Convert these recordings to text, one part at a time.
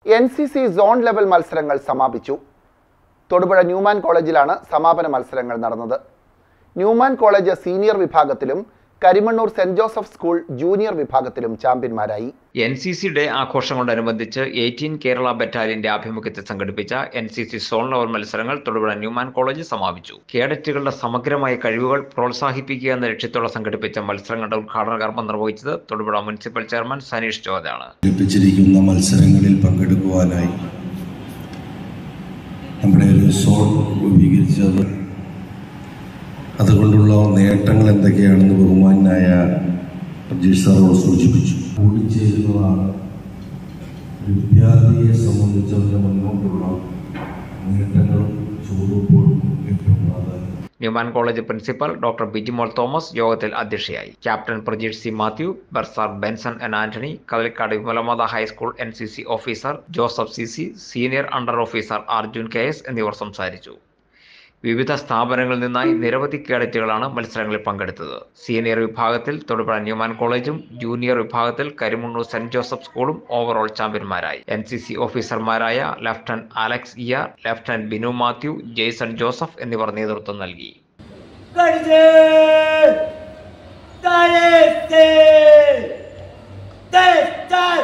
N C C zone level മത്സരങ്ങൾ സമാപിച്ചു Thodupuzha Newman കോളേജിലാണ് സമാപന മത്സരങ്ങൾ നടന്നത് ന്യൂമാൻ കോളേജ് സീനിയർ വിഭാഗത്തിലും Karimannoor saint Joseph school junior വിഭാഗത്തിലും ചാമ്പ്യന്മാരായി എൻ സി സി ഡേ ആഘോഷങ്ങളോടനുബന്ധിച്ച് എയ്റ്റീൻ കേരള ബറ്റാലിയന്റെ ആഭിമുഖ്യത്തിൽ സംഘടിപ്പിച്ച N C C zone level മത്സരങ്ങൾ തൊടുപുഴ ന്യൂമാൻ കോളേജ് സമാപിച്ചു കേഡറ്റുകളുടെ സമഗ്രമായ കഴിവുകൾ പ്രോത്സാഹിപ്പിക്കുക എന്ന ലക്ഷ്യത്തോടെ സംഘടിപ്പിച്ച മത്സരങ്ങളുടെ ഉദ്ഘാടന കർമ്മം നിർവഹിച്ചത് തൊടുപുഴ മുനിസിപ്പൽ ചെയർമാൻ സനീഷ് ജോർജാണ് ലഭിച്ചിരിക്കുന്ന മത്സരങ്ങളിൽ പങ്കെടുക്കുവാനായി നമ്മുടെ ഒരു സോൺ രൂപീകരിച്ചത് അതുകൊണ്ടുള്ള നേട്ടങ്ങൾ എന്തൊക്കെയാണെന്ന് ബഹുമാനായ പ്രജീഷ് സാറോട് സൂചിപ്പിച്ചു കൂടിച്ചേരുന്നതാണ് ഒരു വിദ്യാർത്ഥിയെ സംബന്ധിച്ചതിന് മുന്നോട്ടുള്ള നേട്ടങ്ങളും ചുവടുവെപ്പുകളും ഏറ്റവും പ്രാധാന്യം Newman college principal doctor Bijimol Thomas യോഗത്തിൽ അധ്യക്ഷയായി captain Prajeesh C Mathew bursar Benson N Antony Kavalikkad Vimalamatha high school N C C officer Joseph C C senior under officer Arjun K S എന്നിവർ സംസാരിച്ചു വിവിധ സ്ഥാപനങ്ങളിൽ നിന്നായി നിരവധി കേഡറ്റുകളാണ് മത്സരങ്ങളിൽ പങ്കെടുത്തത് സീനിയർ വിഭാഗത്തിൽ തൊടുപുഴ ന്യൂമാൻ കോളേജും ജൂനിയർ വിഭാഗത്തിൽ കരിമുണ്ണൂർ സെന്റ് ജോസഫ് സ്കൂളും ഓവറോൾ ചാമ്പ്യന്മാരായി എൻ സി സി ഓഫീസർമാരായ ലഫ്റ്റനന്റ് അലക്സ് ഇയർ lieutenant Binu Mathew Jason Joseph എന്നിവർ നേതൃത്വം നൽകി കടിച്ച് തലത്തെ തെറ്റാൽ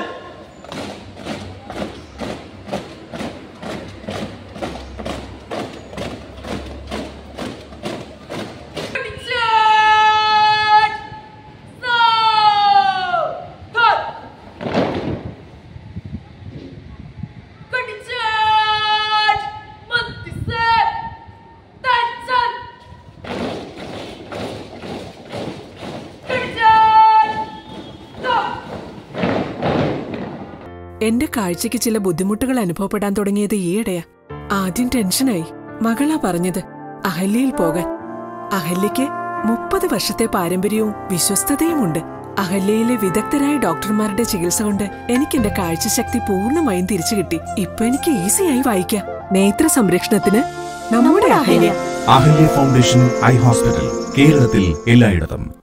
എന്റെ കാഴ്ചയ്ക്ക് ചില ബുദ്ധിമുട്ടുകൾ അനുഭവപ്പെടാൻ തുടങ്ങിയത് ഈയിടെയാ ആദ്യം ടെൻഷനായി മകളാ പറഞ്ഞത് അഹല്യയിൽ പോകാൻ അഹല്യയ്ക്ക് മുപ്പത് വർഷത്തെ പാരമ്പര്യവും വിശ്വസ്തതയുമുണ്ട് അഹല്യയിലെ വിദഗ്ധരായ ഡോക്ടർമാരുടെ ചികിത്സ കൊണ്ട് എനിക്ക് എന്റെ കാഴ്ചശക്തി പൂർണ്ണമായും തിരിച്ചു കിട്ടി ഇപ്പൊ എനിക്ക് ഈസിയായി വായിക്കാം നേത്ര സംരക്ഷണത്തിന് നമ്മുടെ Ahalya Ahalya foundation eye hospital കേരളത്തിൽ എല്ലായിടത്തും